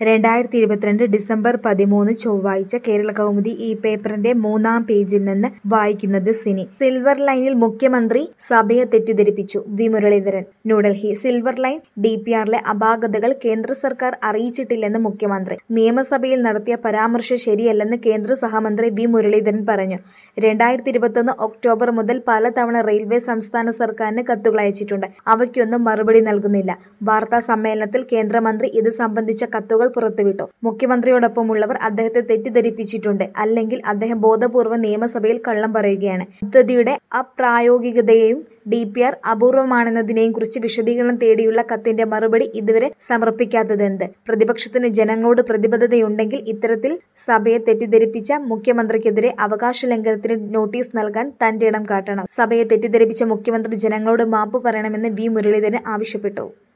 രണ്ടായിരത്തി ഇരുപത്തിരണ്ട് ഡിസംബർ പതിമൂന്ന് ചൊവ്വാഴ്ച കേരള കൗമുദി ഈ പേപ്പറിന്റെ മൂന്നാം പേജിൽ നിന്ന് വായിക്കുന്നത് സിനി സിൽവർ ലൈനിൽ മുഖ്യമന്ത്രി സഭയെ തെറ്റിദ്ധരിപ്പിച്ചു V Muraleedharan New Delhi silver line D P ആറിലെ അപാകതകൾ കേന്ദ്ര സർക്കാർ അറിയിച്ചിട്ടില്ലെന്ന് മുഖ്യമന്ത്രി നിയമസഭയിൽ നടത്തിയ പരാമർശം ശരിയല്ലെന്ന് കേന്ദ്ര സഹമന്ത്രി വി മുരളീധരൻ പറഞ്ഞു രണ്ടായിരത്തി ഇരുപത്തൊന്ന് ഒക്ടോബർ മുതൽ പലതവണ റെയിൽവേ സംസ്ഥാന സർക്കാരിന് കത്തുകൾ അയച്ചിട്ടുണ്ട് അവയ്ക്കൊന്നും മറുപടി നൽകുന്നില്ല വാർത്താ സമ്മേളനത്തിൽ കേന്ദ്രമന്ത്രി ഇത് സംബന്ധിച്ച കത്തുകൾ പുറത്തുവിട്ടു മുഖ്യമന്ത്രിയോടൊപ്പമുള്ളവർ അദ്ദേഹത്തെ തെറ്റിദ്ധരിപ്പിച്ചിട്ടുണ്ട് അല്ലെങ്കിൽ അദ്ദേഹം ബോധപൂർവ്വം നിയമസഭയിൽ കള്ളം പറയുകയാണ് പദ്ധതിയുടെ അപ്രായോഗികതയെയും ഡി പി ആർ അപൂർവമാണെന്നതിനെയും കുറിച്ച് വിശദീകരണം തേടിയുള്ള കത്തിന്റെ മറുപടി ഇതുവരെ സമർപ്പിക്കാത്തതെന്ത് പ്രതിപക്ഷത്തിന് ജനങ്ങളോട് പ്രതിബദ്ധതയുണ്ടെങ്കിൽ ഇത്തരത്തിൽ സഭയെ തെറ്റിദ്ധരിപ്പിച്ച മുഖ്യമന്ത്രിക്കെതിരെ അവകാശ ലംഘനത്തിന് നോട്ടീസ് നൽകാൻ തന്റെ ഇടം കാട്ടണം സഭയെ തെറ്റിദ്ധരിപ്പിച്ച മുഖ്യമന്ത്രി ജനങ്ങളോട് മാപ്പ് പറയണമെന്ന് വി മുരളീധരൻ ആവശ്യപ്പെട്ടു